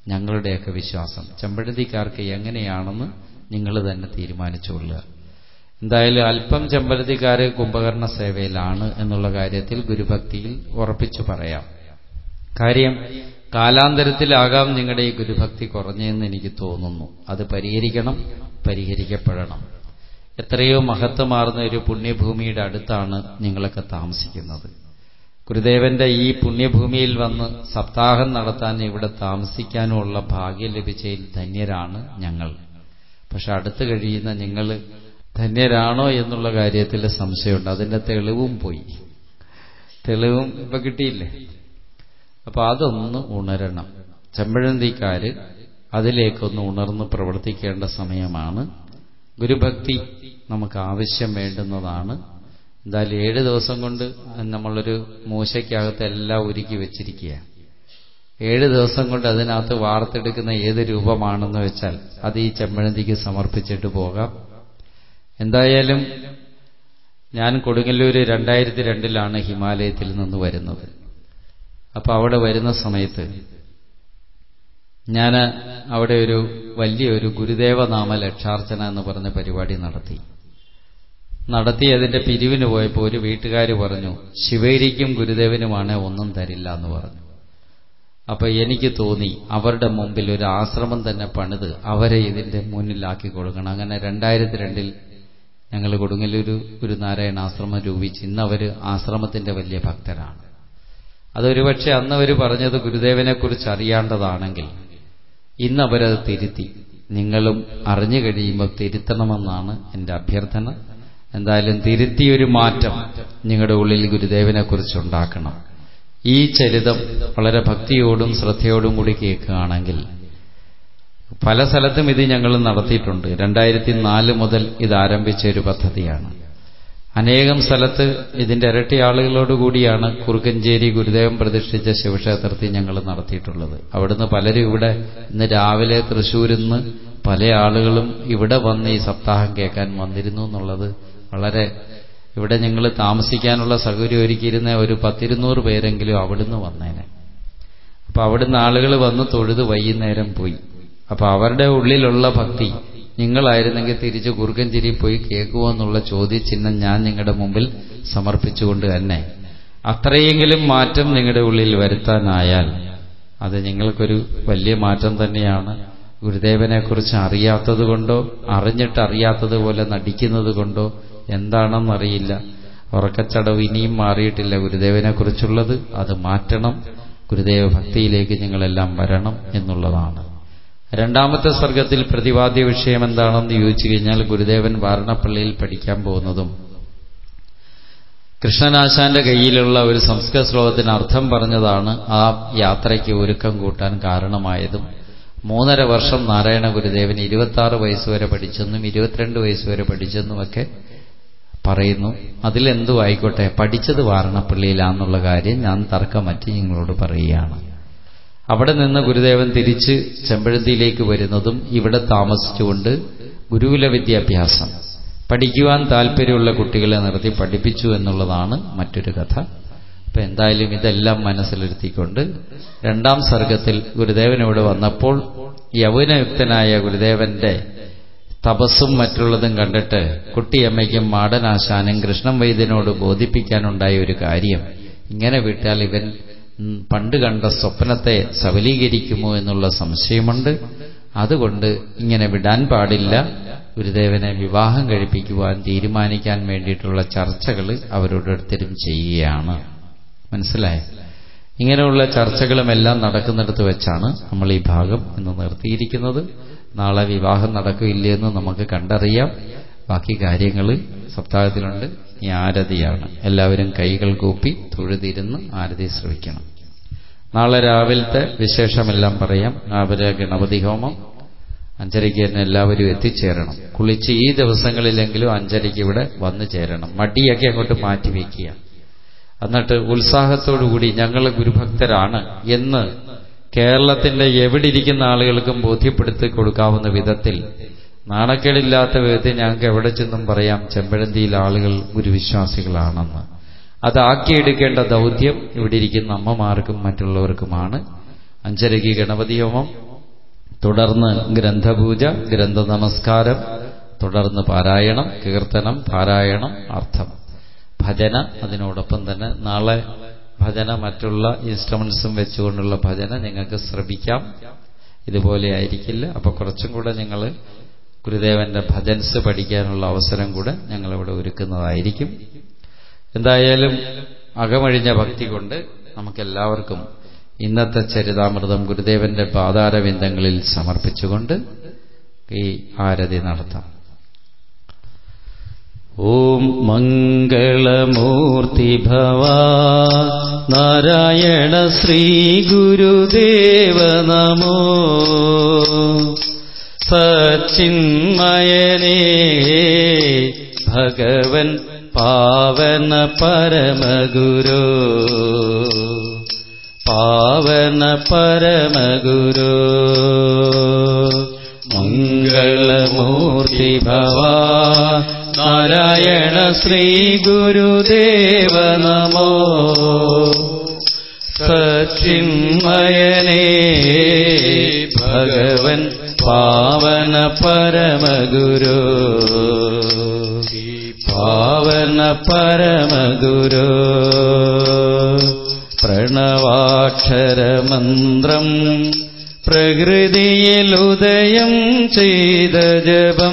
ഞങ്ങളുടെയൊക്കെ വിശ്വാസം ചെമ്പഴന്തിക്കാർക്ക് എങ്ങനെയാണെന്ന് നിങ്ങൾ തന്നെ തീരുമാനിച്ചുകൊള്ളുക എന്തായാലും അല്പം ചെമ്പരത്തിക്കാര് കുംഭകർണ സേവയിലാണ് എന്നുള്ള കാര്യത്തിൽ ഗുരുഭക്തിയിൽ ഉറപ്പിച്ചു പറയാം കാര്യം കാലാന്തരത്തിലാകാം നിങ്ങളുടെ ഈ ഗുരുഭക്തി കുറഞ്ഞെന്ന് എനിക്ക് തോന്നുന്നു അത് പരിഹരിക്കണം പരിഹരിക്കപ്പെടണം എത്രയോ മഹത്വമാർന്ന ഒരു പുണ്യഭൂമിയുടെ അടുത്താണ് നിങ്ങളൊക്കെ താമസിക്കുന്നത് ഗുരുദേവന്റെ ഈ പുണ്യഭൂമിയിൽ വന്ന് സപ്താഹം നടത്താൻ ഇവിടെ താമസിക്കാനുമുള്ള ഭാഗ്യം ലഭിച്ചതിൽ ധന്യരാണ് ഞങ്ങൾ പക്ഷെ അടുത്ത് കഴിയുന്ന നിങ്ങൾ ധന്യരാണോ എന്നുള്ള കാര്യത്തിൽ സംശയമുണ്ട് അതിന്റെ തെളിവും പോയി തെളിവും ഇപ്പൊ കിട്ടിയില്ലേ അപ്പൊ അതൊന്ന് ഉണരണം ചെമ്പഴന്തിക്കാര് അതിലേക്കൊന്ന് ഉണർന്ന് പ്രവർത്തിക്കേണ്ട സമയമാണ് ഗുരുഭക്തി നമുക്ക് ആവശ്യം വേണ്ടുന്നതാണ് എന്തായാലും ഏഴ് ദിവസം കൊണ്ട് നമ്മളൊരു മൂശയ്ക്കകത്ത് എല്ലാം ഒരുക്കി വെച്ചിരിക്കുക ഏഴ് ദിവസം കൊണ്ട് അതിനകത്ത് വാർത്തെടുക്കുന്ന ഏത് രൂപമാണെന്ന് വെച്ചാൽ അത് ഈ ചെമ്പഴന്തിക്ക് സമർപ്പിച്ചിട്ട് പോകാം എന്തായാലും ഞാൻ കൊടുങ്ങല്ലൂര് രണ്ടായിരത്തി രണ്ടിലാണ് ഹിമാലയത്തിൽ നിന്ന് വരുന്നത് അപ്പൊ അവിടെ വരുന്ന സമയത്ത് ഞാൻ അവിടെ ഒരു വലിയൊരു ഗുരുദേവനാമ ലക്ഷാർച്ചന എന്ന് പറഞ്ഞ പരിപാടി നടത്തി നടത്തി അതിന്റെ പിരിവിന് പോയപ്പോൾ ഒരു വീട്ടുകാർ പറഞ്ഞു ശിവേരിക്കും ഗുരുദേവനുമാണ് ഒന്നും തരില്ല എന്ന് പറഞ്ഞു അപ്പൊ എനിക്ക് തോന്നി അവരുടെ മുമ്പിൽ ഒരു ആശ്രമം തന്നെ പണിത് അവരെ ഇതിന്റെ മുന്നിലാക്കി കൊടുക്കണം അങ്ങനെ രണ്ടായിരത്തി രണ്ടിൽ ഞങ്ങൾ കൊടുങ്ങല്ലൂർ ഒരു നാരായണ ആശ്രമം രൂപിച്ച് ഇന്ന് അവര് ആശ്രമത്തിന്റെ വലിയ ഭക്തരാണ് അതൊരുപക്ഷെ അന്ന് അവർ പറഞ്ഞത് ഗുരുദേവനെ കുറിച്ച് അറിയേണ്ടതാണെങ്കിൽ ഇന്ന് അവരത് തിരുത്തി നിങ്ങളും അറിഞ്ഞു കഴിയുമ്പോൾ തിരുത്തണമെന്നാണ് എൻ്റെ അഭ്യർത്ഥന എന്തായാലും തിരുത്തിയൊരു മാറ്റം നിങ്ങളുടെ ഉള്ളിൽ ഗുരുദേവനെ കുറിച്ചുണ്ടാക്കണം ഈ ചരിതം വളരെ ഭക്തിയോടും ശ്രദ്ധയോടും കൂടി കേൾക്കുകയാണെങ്കിൽ പല സ്ഥലത്തും ഇത് ഞങ്ങൾ നടത്തിയിട്ടുണ്ട് രണ്ടായിരത്തി നാല് മുതൽ ഇത് ആരംഭിച്ച ഒരു പദ്ധതിയാണ് അനേകം സ്ഥലത്ത് ഇതിന്റെ ഇരട്ടി ആളുകളോടുകൂടിയാണ് കുറുക്കഞ്ചേരി ഗുരുദേവൻ പ്രതിഷ്ഠിച്ച ശിവക്ഷേത്രത്തിൽ ഞങ്ങൾ നടത്തിയിട്ടുള്ളത് അവിടുന്ന് പലരും ഇവിടെ ഇന്ന് രാവിലെ തൃശ്ശൂരിൽ നിന്ന് പല ആളുകളും ഇവിടെ വന്ന് ഈ സപ്താഹം കേൾക്കാൻ വന്നിരുന്നു എന്നുള്ളത് വളരെ ഇവിടെ ഞങ്ങൾ താമസിക്കാനുള്ള സൗകര്യം ഒരുക്കിയിരുന്ന ഒരു പത്തിരുന്നൂറ് പേരെങ്കിലും അവിടുന്ന് വന്നേനെ അപ്പൊ അവിടുന്ന് ആളുകൾ വന്ന് തൊഴുത് വൈകുന്നേരം പോയി അപ്പൊ അവരുടെ ഉള്ളിലുള്ള ഭക്തി നിങ്ങളായിരുന്നെങ്കിൽ തിരിച്ച് കുറുക്കഞ്ചേരി പോയി കേൾക്കുമോ എന്നുള്ള ചോദ്യചിഹ്നം ഞാൻ നിങ്ങളുടെ മുമ്പിൽ സമർപ്പിച്ചുകൊണ്ട് തന്നെ അത്രയെങ്കിലും മാറ്റം നിങ്ങളുടെ ഉള്ളിൽ വരുത്താനായാൽ അത് നിങ്ങൾക്കൊരു വലിയ മാറ്റം തന്നെയാണ് ഗുരുദേവനെക്കുറിച്ച് അറിയാത്തത് കൊണ്ടോ അറിഞ്ഞിട്ട് അറിയാത്തതുപോലെ നടിക്കുന്നത് കൊണ്ടോ എന്താണെന്നറിയില്ല ഉറക്കച്ചടവ് ഇനിയും മാറിയിട്ടില്ല ഗുരുദേവനെക്കുറിച്ചുള്ളത് അത് മാറ്റണം ഗുരുദേവ ഭക്തിയിലേക്ക് നിങ്ങളെല്ലാം വരണം എന്നുള്ളതാണ് രണ്ടാമത്തെ സർഗത്തിൽ പ്രതിപാദ്യ വിഷയം എന്താണെന്ന് ചോദിച്ചു കഴിഞ്ഞാൽ ഗുരുദേവൻ വാരണപ്പള്ളിയിൽ പഠിക്കാൻ പോകുന്നതും കൃഷ്ണനാശാന്റെ കയ്യിലുള്ള ഒരു സംസ്കൃത ശ്ലോകത്തിന് അർത്ഥം പറഞ്ഞതാണ് ആ യാത്രയ്ക്ക് ഒരുക്കം കൂട്ടാൻ കാരണമായതും മൂന്നര വർഷം നാരായണ ഗുരുദേവൻ ഇരുപത്തി വയസ്സുവരെ പഠിച്ചെന്നും ഇരുപത്തിരണ്ട് വയസ്സുവരെ പഠിച്ചെന്നുമൊക്കെ പറയുന്നു അതിലെന്തു ആയിക്കോട്ടെ പഠിച്ചത് വാരണപ്പള്ളിയിലാന്നുള്ള കാര്യം ഞാൻ തർക്കമറ്റി നിങ്ങളോട് പറയുകയാണ് അവിടെ നിന്ന് ഗുരുദേവൻ തിരിച്ച് ചെമ്പഴന്തിയിലേക്ക് വരുന്നതും ഇവിടെ താമസിച്ചുകൊണ്ട് ഗുരുകുല വിദ്യാഭ്യാസം പഠിക്കുവാൻ താല്പര്യമുള്ള കുട്ടികളെ നിർത്തി പഠിപ്പിച്ചു എന്നുള്ളതാണ് മറ്റൊരു കഥ അപ്പൊ എന്തായാലും ഇതെല്ലാം മനസ്സിലിരുത്തിക്കൊണ്ട് രണ്ടാം സർഗത്തിൽ ഗുരുദേവൻ ഇവിടെ വന്നപ്പോൾ യൗവനയുക്തനായ ഗുരുദേവന്റെ തപസ്സും മറ്റുള്ളതും കണ്ടിട്ട് കുട്ടിയമ്മയ്ക്കും മാടനാശാനും കൃഷ്ണൻ വൈദ്യനോട് ബോധിപ്പിക്കാനുണ്ടായ ഒരു കാര്യം ഇങ്ങനെ വിട്ടാൽ ഇവൻ പണ്ട് കണ്ട സ്വപ്നത്തെ സബലീകരിക്കുമോ എന്നുള്ള സംശയമുണ്ട് അതുകൊണ്ട് ഇങ്ങനെ വിടാൻ പാടില്ല ഗുരുദേവനെ വിവാഹം കഴിപ്പിക്കുവാൻ തീരുമാനിക്കാൻ വേണ്ടിയിട്ടുള്ള ചർച്ചകൾ അവരോടൊരുത്തരും ചെയ്യുകയാണ് മനസ്സിലായി ഇങ്ങനെയുള്ള ചർച്ചകളുമെല്ലാം നടക്കുന്നിടത്ത് വെച്ചാണ് നമ്മൾ ഈ ഭാഗം ഇന്ന് നിർത്തിയിരിക്കുന്നത് നാളെ വിവാഹം നടക്കില്ലെന്ന് നമുക്ക് കണ്ടറിയാം ബാക്കി കാര്യങ്ങൾ സപ്താഹത്തിലുണ്ട് ഈ ആരതിയാണ് എല്ലാവരും കൈകൾ കൂപ്പി തൊഴുതിരുന്ന് ആരതി ശ്രവിക്കണം നാളെ രാവിലത്തെ വിശേഷമെല്ലാം പറയാം രാവിലെ ഗണപതി ഹോമം അഞ്ചരയ്ക്ക് തന്നെ എല്ലാവരും എത്തിച്ചേരണം കുളിച്ച് ഈ ദിവസങ്ങളിലെങ്കിലും അഞ്ചരയ്ക്ക് ഇവിടെ വന്നു ചേരണം മടിയൊക്കെ അങ്ങോട്ട് മാറ്റി വയ്ക്കുക എന്നിട്ട് ഉത്സാഹത്തോടുകൂടി ഞങ്ങൾ ഗുരുഭക്തരാണ് എന്ന് കേരളത്തിന്റെ എവിടെ ഇരിക്കുന്ന ആളുകൾക്കും ബോധ്യപ്പെടുത്തി കൊടുക്കാവുന്ന വിധത്തിൽ നാണക്കേടില്ലാത്ത വിധത്തിൽ ഞങ്ങൾക്ക് എവിടെ ചെന്നും പറയാം ചെമ്പഴന്തിയിൽ ആളുകൾ ഗുരുവിശ്വാസികളാണെന്ന് അതാക്കിയെടുക്കേണ്ട ദൗത്യം ഇവിടെ ഇരിക്കുന്ന അമ്മമാർക്കും മറ്റുള്ളവർക്കുമാണ് അഞ്ചരയ്ക്ക് ഗണപതി ഹോമം തുടർന്ന് ഗ്രന്ഥപൂജ ഗ്രന്ഥ നമസ്കാരം തുടർന്ന് പാരായണം കീർത്തനം പാരായണം അർത്ഥം ഭജന അതിനോടൊപ്പം തന്നെ നാളെ ഭജന മറ്റുള്ള ഇൻസ്ട്രുമെന്റ്സും വെച്ചുകൊണ്ടുള്ള ഭജന നിങ്ങൾക്ക് ശ്രമിക്കാം ഇതുപോലെ ആയിരിക്കില്ല അപ്പൊ കുറച്ചും കൂടെ നിങ്ങൾ ഗുരുദേവന്റെ ഭജൻസ് പഠിക്കാനുള്ള അവസരം കൂടെ ഞങ്ങളിവിടെ ഒരുക്കുന്നതായിരിക്കും എന്തായാലും അകമഴിഞ്ഞ ഭക്തി കൊണ്ട് നമുക്കെല്ലാവർക്കും ഇന്നത്തെ ചരിതാമൃതം ഗുരുദേവന്റെ പാതാരവിന്ദങ്ങളിൽ സമർപ്പിച്ചുകൊണ്ട് ഈ ആരതി നടത്താം ഓം മംഗളമൂർത്തി ഭവാ നാരായണ ശ്രീ ഗുരുദേവ നമോ സച്ചിന്മയനേ ഭഗവൻ പാവന പരമഗുരു പാവന പരമഗുരു മംഗളമൂർത്തി ഭവാ നാരായണ ശ്രീ ഗുരുദേവ നമോ സച്ചിന്മയനേ ഭഗവൻ പാവന പരമഗുരു പാവന പരമഗുരു പ്രണവാക്ഷരമന്ത്രം പ്രകൃതിയിൽ ഉദയം ചെയ്ത ജപം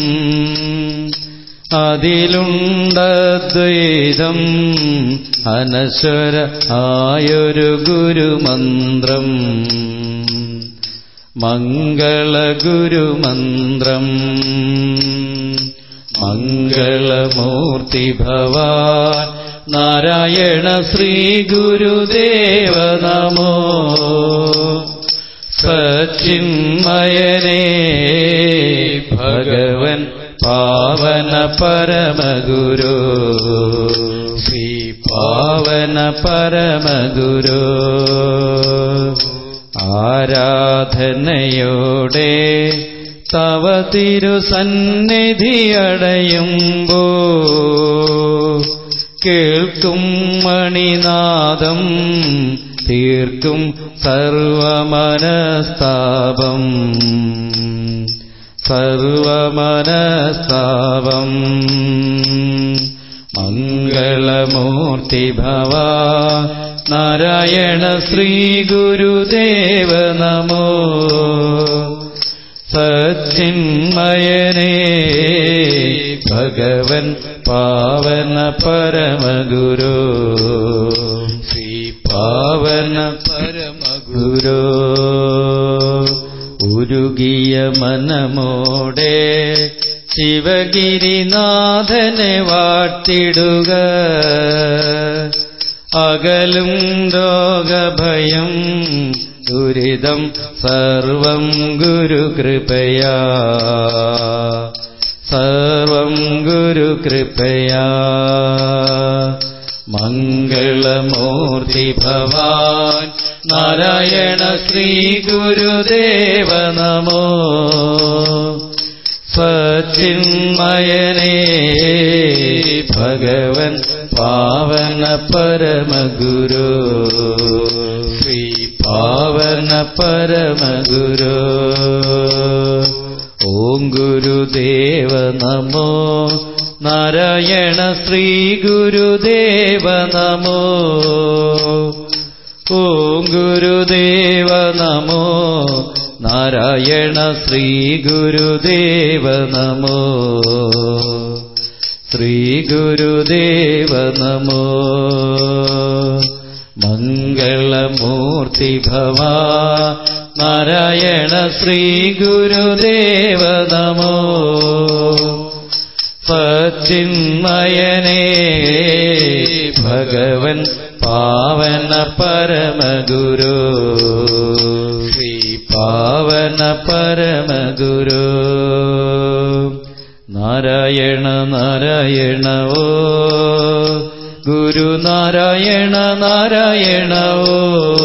അതിലുണ്ടദ്വൈതം അനശ്വര ആയൊരു ഗുരുമന്ത്രം മംഗളഗുരുമന്ത്രം മംഗളമൂർത്തി ഭവാൻ നാരായണ ശ്രീ ഗുരുദേവ നമോ സച്ചിന്മയനേ ഭഗവൻ പാവന പരമഗുരു ശ്രീ പാവന പരമഗുരു ആരാധനയോടെ തവ തിരുസന്നിധി അടയുമ്പോ കേൾക്കും മണിനാദം തീർക്കും സർവമനസ്താപം സർവമനസ്താപം മംഗളമൂർത്തി ഭവാ നാരായണ ശ്രീ ഗുരുദേവ നമോ സച്ചിന്മയനേ ഭഗവൻ പാവന പരമഗുരു ശ്രീ പാവന പരമഗുരു ഉരുകിയ മനമോടെ ശിവഗിരിനാഥനെ വാട്ടിടുക അകലും രോഗഭയം ദുരിതം സർവം ഗുരുകൃപയാ സർവം ഗുരുകൃപയാ മംഗളമൂർത്തി ഭവാൻ നാരായണ ശ്രീ ഗുരുദേവ നമോ സച്ചിന്മയനേ ഭഗവൻ പാവന പരമഗുരു ശ്രീ പാവന പരമഗുരു ഓം ഗുരുദേവ നമോ നാരായണ ശ്രീ ഗുരുദേവ നമോ ഓം ഗുരുദേവ നമോ നാരായണ ശ്രീ ഗുരുദേവ നമോ ശ്രീ ഗുരുദേവ നമോ മംഗളമൂർത്തി ഭവാ നാരായണ ശ്രീ ഗുരുദേവ നമോ സച്ചിന്മയനേ ഭഗവൻ പാവന പരമഗുരു ശ്രീ പാവന പരമഗുരു നാരായണ നാരായണ ഓ ഗുരു നാരായണ നാരായണ ഓ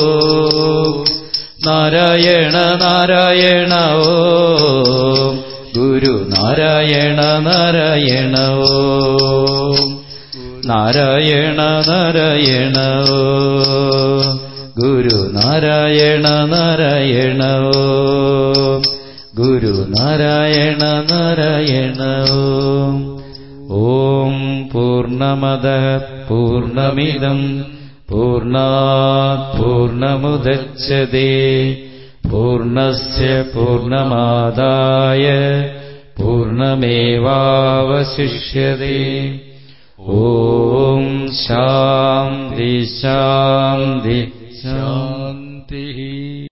നാരായണ നാരായണ ഓ ഗുരു നാരായണ നാരായണ ഓ നാരായണ നാരായണ ഓ ഗുരു നാരായണ നാരായണ ഓ ഗുരുനാരായണ നാരായണ ഓം ഓം പൂർണ്ണമദ പൂർണ്ണമിദം പൂർണ്ണാത് പൂർണ്ണമുദച്യത്തെ പൂർണ്ണസ്യ പൂർണ്ണമാദായ പൂർണ്ണമേവാവശിഷ്യത്തെ ഓം ശാന്തി ശാന്തി ശാന്തി ശാന്തി